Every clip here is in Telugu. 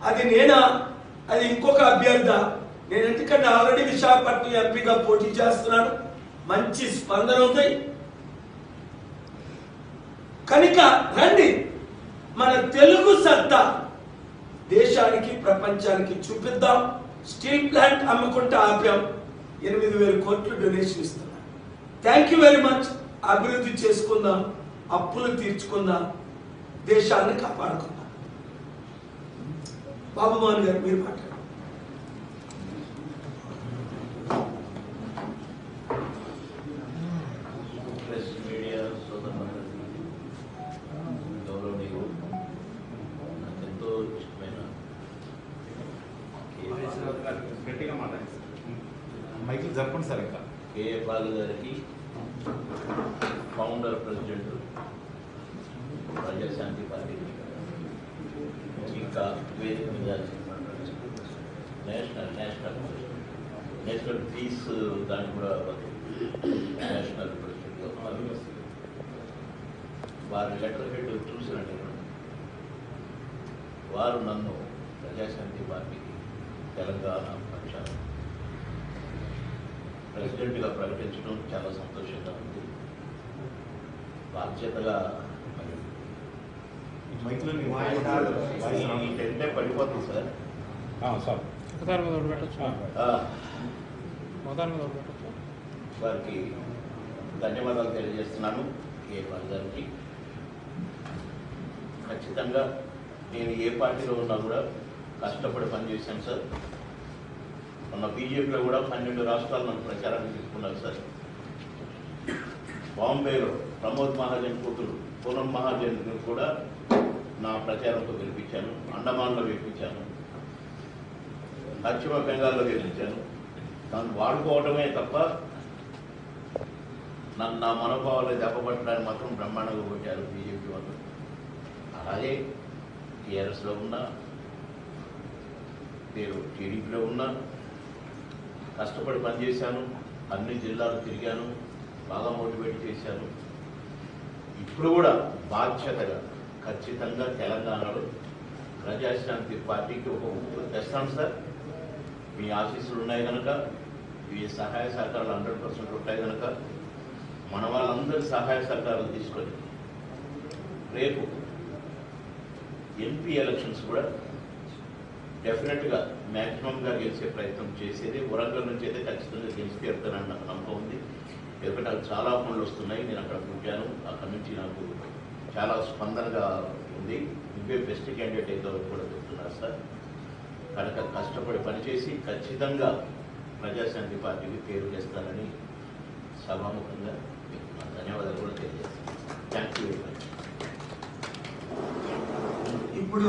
అది నేనా అది ఇంకొక అభ్యర్థ నేను ఎందుకంటే ఆల్రెడీ విశాఖపట్నం ఎంపీగా పోటీ చేస్తున్నాను మంచి స్పందన ఉంది కనుక రండి మన తెలుగు సత్తా దేశానికి ప్రపంచానికి చూపిద్దాం స్టీల్ ప్లాంట్ అమ్ముకుంటూ ఆపాం ఎనిమిది వేల కోట్లు డొనేషన్ ఇస్తున్నాం థ్యాంక్ యూ వెరీ మచ్ అభివృద్ధి చేసుకుందాం అప్పులు తీర్చుకుందాం దేశాన్ని కాపాడుకుందాం బాబు మోహన్ గారు మీరు మాట్లాడండి ప్రెస్ మీడియా సోదరులందరికీ గౌరవనీయులు నాకు ఎంతో ఇష్టమైన గట్టిగా మాట్లాడండి సార్ మైకిల్ జరపండి సార్ ఇంకా కేఏ పాల్ గారికి ఫౌండర్ ప్రెసిడెంట్ ప్రజాశాంతి పార్టీ ఇంకా వేదిక మీద నేషనల్ నేషనల్ నేషనల్ పీస్ దాన్ని కూడా నేషనల్ ప్రెసిడెంట్గా ఉన్నారు వారి లెటర్ హెడ్ చూసిన నేను వారు నన్ను ప్రజాశాంతి పార్టీకి తెలంగాణ పక్షాన ప్రెసిడెంట్గా ప్రకటించడం చాలా సంతోషంగా ఉంది బాధ్యతగా మరి మైక్లో నీ వాయిస్ వాయిస్ ఈ టెంటే పడిపోతుంది సార్ సార్ ఒకదాని మీద ఒకటి పెట్టచ్చు ఆ, ఒకదాని మీద ఒకటి పెట్టచ్చు వారికి ధన్యవాదాలు తెలియజేస్తున్నాను ఏ పాల్ గారికి ఖచ్చితంగా నేను ఏ పార్టీలో ఉన్నా కూడా కష్టపడి పనిచేశాను సార్ మొన్న బీజేపీలో కూడా పన్నెండు రాష్ట్రాలు నన్ను ప్రచారానికి తీసుకున్నారు సార్ బాంబేలో ప్రమోద్ మహాజన్ కూతురు పూనం మహాజన్ కూడా నా ప్రచారంతో గెలిపించాను అండమాన్లో గెలిపించాను పశ్చిమ బెంగాల్లో గెలిపించాను నన్ను వాడుకోవడమే తప్ప నన్ను నా మనోభావాలు దెబ్బపట్టడానికి మాత్రం బ్రహ్మాండంగా కొట్టారు బీజేపీ వాళ్ళు అలాగే టీఆర్ఎస్లో ఉన్నా నేను టీడీపీలో ఉన్నా కష్టపడి పనిచేశాను అన్ని జిల్లాలు తిరిగాను బాగా మోటివేట్ చేశాను ఇప్పుడు కూడా బాధ్యతగా ఖచ్చితంగా తెలంగాణలో ప్రజాశాంతి పార్టీకి ఒక ఊపు తెస్తాను సార్ మీ ఆశీస్సులు ఉన్నాయి కనుక మీ సహాయ సహకారాలు హండ్రెడ్ పర్సెంట్ ఉంటాయి కనుక మన వాళ్ళందరి సహాయ సహకారాలు తీసుకొని రేపు ఎంపీ ఎలక్షన్స్ కూడా డెఫినెట్గా మ్యాక్సిమంగా గెలిచే ప్రయత్నం చేసేది వరంగల్ నుంచి అయితే ఖచ్చితంగా గెలిచి తీరుతానని నాకు నమ్మకం ఉంది ఎందుకంటే నాకు చాలా ఫోన్లు వస్తున్నాయి నేను అక్కడ పుట్టాను అక్కడ నుంచి నాకు చాలా స్పందనగా ఉంది నువ్వే బెస్ట్ క్యాండిడేట్ అయితే కూడా చెప్తున్నారు సార్ కనుక కష్టపడి పనిచేసి ఖచ్చితంగా ప్రజాశాంతి పార్టీకి పేరు చేస్తానని సభాముఖంగా మీకు నా ధన్యవాదాలు కూడా తెలియజేస్తాను థ్యాంక్ యూ వెరీ మచ్ ఇప్పుడు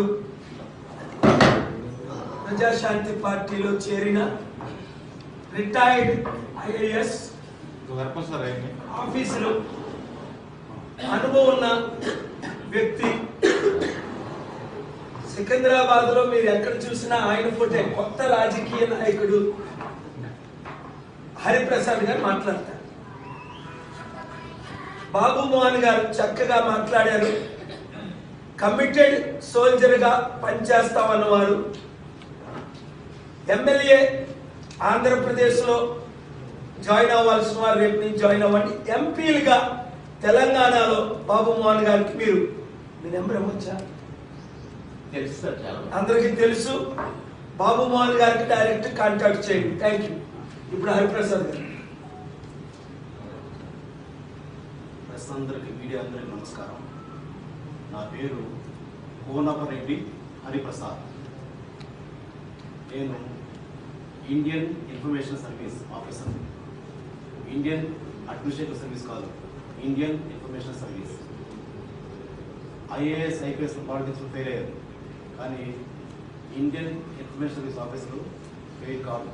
ప్రజాశాంతి పార్టీలో చేరిన రిటైర్డ్ ఐఏఎస్ జరపండి సార్ అయ్యింది ఆఫీసులు అనుభవం ఉన్న వ్యక్తి సికింద్రాబాద్ లో మీరు ఎక్కడ చూసినా ఆయన ఫోటో కొత్త రాజకీయ నాయకుడు హరిప్రసాద్ గారు మాట్లాడతారు బాబు మోహన్ గారు చక్కగా మాట్లాడారు కమిటెడ్ సోల్జర్ గా పనిచేస్తామన్నవారు ఎమ్మెల్యే ఆంధ్రప్రదేశ్ లో జాయిన్ అవ్వాల్సిన వారు రేపు నుంచి జాయిన్ అవ్వండి ఎంపీలుగా తెలంగాణలో బాబు మోహన్ గారికి మీరు మీ నెంబర్ ఇవ్వచ్చా తెలుసు సార్ చాలా అందరికీ తెలుసు బాబు మోహన్ గారికి డైరెక్ట్ కాంటాక్ట్ చేయండి థ్యాంక్ యూ ఇప్పుడు హరిప్రసాద్ గారు ప్రెస్ అందరికి మీడియా అందరికి నమస్కారం నా పేరు కోనపరెడ్డి హరిప్రసాద్ నేను Indian information service officer Indian administrative service కాదు Indian information service IAS IPS politics fail అయ్యారు కానీ Indian information service officer fail కాదు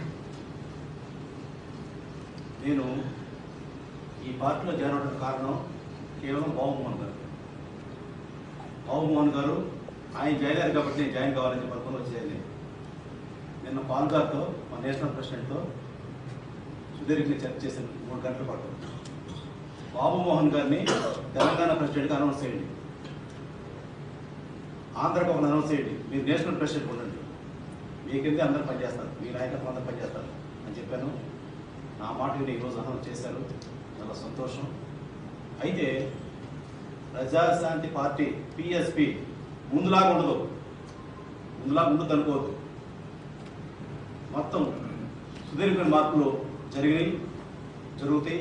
నేను ఈ పార్టీలో జాయిన్ అవడానికి కారణం కేవలం బాబుమోహన్ గారు బాబుమోహన్ గారు ఆయన జాయిన్ అయ్యారు కాబట్టి నేను జాయిన్ కావాలని చెప్పి అనుకుని వచ్చేయాలి నిన్న పాల్ గారితో మా నేషనల్ ప్రెసిడెంట్తో సుదీర్ఘంగా చర్చ చేశాను మూడు గంటల పాటు బాబుమోహన్ గారిని తెలంగాణ ప్రెసిడెంట్గా అనౌన్స్ చేయండి ఆంధ్రకు ఒక అనౌన్స్ చేయండి మీరు నేషనల్ ప్రెసిడెంట్ ఉండండి మీ కింద అందరూ పనిచేస్తారు మీ నాయకత్వం అందరూ పనిచేస్తారు అని చెప్పాను నా మాట విని ఈరోజు అనౌన్స్ చేశారు చాలా సంతోషం అయితే ప్రజాశాంతి పార్టీ పిఎస్పి ముందులాగా ఉండదు ముందులాగా ఉండదు అనుకోవద్దు మొత్తం సుదీర్ఘ మార్పులు జరిగినాయి జరుగుతాయి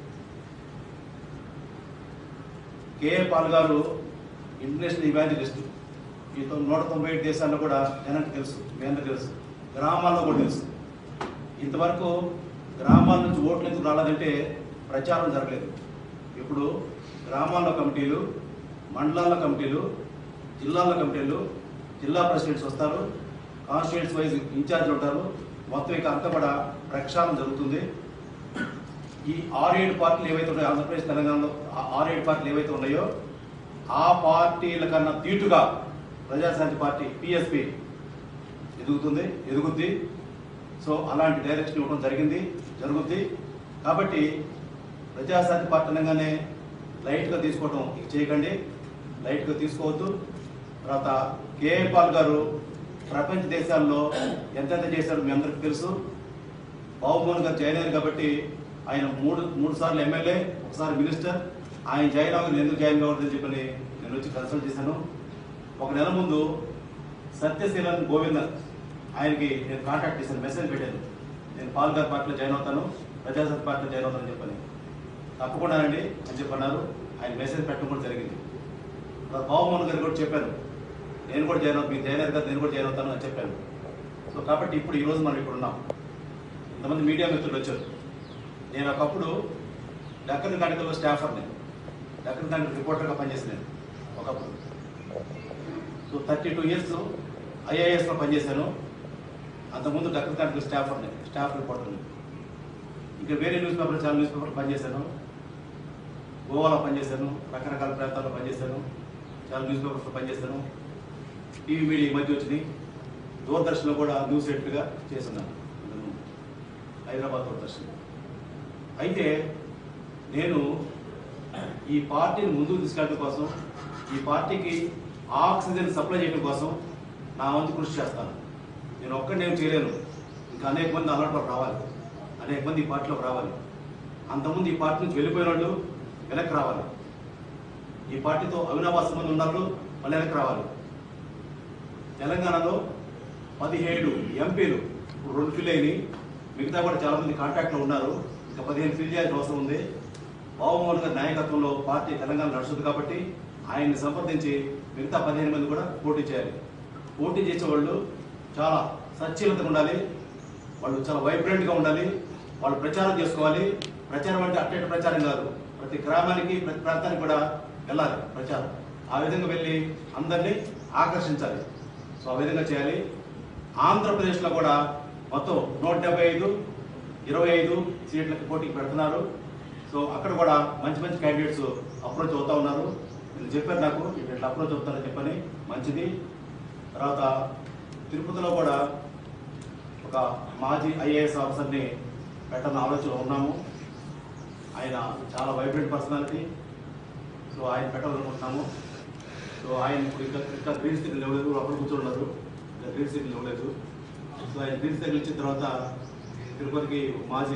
కేఏ పాల్ గారు ఇంటర్నేషనల్ ఇవాంజలిస్ట్ ఈ తొ- నూట తొంభై ఏడు దేశాల్లో కూడా జనానికి తెలుసు మీ అందరికీ తెలుసు గ్రామాల్లో కూడా తెలుసు ఇంతవరకు గ్రామాల నుంచి ఓట్లు ఎందుకు రాలేదంటే ప్రచారం జరగలేదు ఇప్పుడు గ్రామాల్లో కమిటీలు మండలాల కమిటీలు జిల్లాల కమిటీలు జిల్లా ప్రెసిడెంట్స్ వస్తారు కాన్స్టిట్యూన్స్ వైజ్ ఇన్ఛార్జ్ ఉంటారు మొత్తం ఇక అంతా కూడా ప్రక్షాళన జరుగుతుంది ఈ ఆరు ఏడు పార్టీలు ఏవైతే ఉన్నాయో ఆంధ్రప్రదేశ్ తెలంగాణలో ఆ ఆరు ఏడు పార్టీలు ఏవైతే ఉన్నాయో ఆ పార్టీల కన్నా తీటుగా ప్రజాశాంతి పార్టీ పిఎస్పి ఎదుగుతుంది ఎదుగుద్ది సో అలాంటి డైరెక్షన్ ఇవ్వడం జరిగింది జరుగుద్ది కాబట్టి ప్రజాశాంతి పార్టీ అనగానే లైట్గా తీసుకోవడం ఇక చేయకండి లైట్గా తీసుకోవద్దు తర్వాత కేఏ పాల్ గారు ప్రపంచ దేశాల్లో ఎంతెంత చేశారో మీ అందరికీ తెలుసు బాబుమోహన్ గారు జాయిన్ అయ్యారు కాబట్టి ఆయన మూడు మూడు సార్లు ఎమ్మెల్యే ఒకసారి మినిస్టర్ ఆయన జాయిన్ అవ్వదు ఎందుకు జాయిన్ కావద్దని చెప్పని నేను వచ్చి కన్సల్ట్ చేశాను ఒక నెల ముందు సత్యశీలన్ గోవింద ఆయనకి నేను కాంటాక్ట్ చేశాను మెసేజ్ పెట్టాను నేను పాల్ గారి పార్టీలో జాయిన్ అవుతాను ప్రజాసత్ పార్టీలో జాయిన్ అవుతానని చెప్పని తప్పకుండానండి అని చెప్పన్నారు ఆయన మెసేజ్ పెట్టడం కూడా జరిగింది తర్వాత బాబుమోహన్ గారు కూడా చెప్పాను నేను కూడా జాయిన్ అవుతాను మీరు జాయిన్ అయ్యారు కదా నేను కూడా జాయిన్ అవుతాను అని చెప్పాను సో కాబట్టి ఇప్పుడు ఈరోజు మనం ఇక్కడ ఉన్నాం ఇంతమంది మీడియా మిత్రులు వచ్చారు నేను ఒకప్పుడు డక్కన్ కానికల్లో స్టాఫర్ని డక్కన్ కానికల్ రిపోర్టర్గా పనిచేసాను ఒకప్పుడు సో థర్టీ టూ ఇయర్స్ ఐఏఎస్లో పనిచేశాను అంతకుముందు డక్కన్ కానికల్ స్టాఫర్ని స్టాఫ్ రిపోర్టర్ని ఇంకా వేరే న్యూస్ పేపర్ చాలా న్యూస్ పేపర్ పనిచేశాను గోవాలో పనిచేశాను రకరకాల ప్రాంతాల్లో పనిచేశాను చాలా న్యూస్ పేపర్స్లో పనిచేశాను టీవీ మీడియా ఈ మధ్య వచ్చినాయి దూరదర్శన్లో కూడా న్యూస్ ఎడిటర్గా చేస్తున్నాను ఇంతకుముందు. హైదరాబాద్ దూరదర్శన్ అయితే నేను ఈ పార్టీని ముందుకు తీసుకెళ్ళడం కోసం ఈ పార్టీకి ఆక్సిజన్ సప్లై చేయడం కోసం నా వంతు కృషి చేస్తాను నేను ఒక్కడిని నేను చేయలేను ఇంకా అనేక మంది అలాంటి రావాలి అనేక మంది ఈ పార్టీలోకి రావాలి అంతకుముందు ఈ పార్టీ నుంచి వెళ్ళిపోయిన వాళ్ళు వెనక్కి రావాలి ఈ పార్టీతో అవినాభాస సంబంధం ఉన్న వాళ్ళు మళ్ళీ వెనక్కి రావాలి తెలంగాణలో పదిహేడు ఎంపీలు ఇప్పుడు రెండు ఫిల్ అయినాయి మిగతా కూడా చాలా మంది కాంటాక్ట్లో ఉన్నారు ఇంకా పదిహేను ఫిల్ చేయాల్సిన అవసరం ఉంది బాబుమోహన్ గారి నాయకత్వంలో పార్టీ తెలంగాణ నడుస్తుంది కాబట్టి ఆయన్ని సంప్రదించి మిగతా పదిహేను మంది కూడా పోటీ చేయాలి పోటీ చేసే వాళ్ళు చాలా సచ్చీలతగా ఉండాలి వాళ్ళు చాలా వైబ్రెంట్గా ఉండాలి వాళ్ళు ప్రచారం చేసుకోవాలి ప్రచారం అంటే అట్టేట ప్రచారం కాదు ప్రతి గ్రామానికి ప్రతి ప్రాంతానికి కూడా వెళ్ళాలి ప్రచారం ఆ విధంగా వెళ్ళి అందరినీ ఆకర్షించాలి సో ఆ విధంగా చేయాలి ఆంధ్రప్రదేశ్లో కూడా మొత్తం నూట డెబ్బై ఐదు ఇరవై ఐదు సీట్లకి పోటీకి పెడుతున్నారు సో అక్కడ కూడా మంచి మంచి క్యాండిడేట్స్ అప్రోచ్ అవుతా ఉన్నారు వీళ్ళు చెప్పారు నాకు ఇట్లా అప్రోచ్ అవుతారని చెప్పని మంచిది తర్వాత తిరుపతిలో కూడా ఒక మాజీ ఐఏఎస్ ఆఫీసర్ని పెట్టాలని ఆలోచనలో ఉన్నాము ఆయన చాలా వైబ్రెంట్ పర్సనాలిటీ సో ఆయన పెట్టాలనుకుంటున్నాము సో ఆయన ఇప్పుడు ఇంకా ఇంకా గ్రీన్ సిగ్నల్ ఇవ్వలేదు అప్పుడు కూర్చోన్నారు ఇంకా గ్రీన్ సిగ్నల్ ఇవ్వలేదు సో ఆయన గ్రీన్ సిగ్నల్ ఇచ్చిన తర్వాత తిరుపతికి మాజీ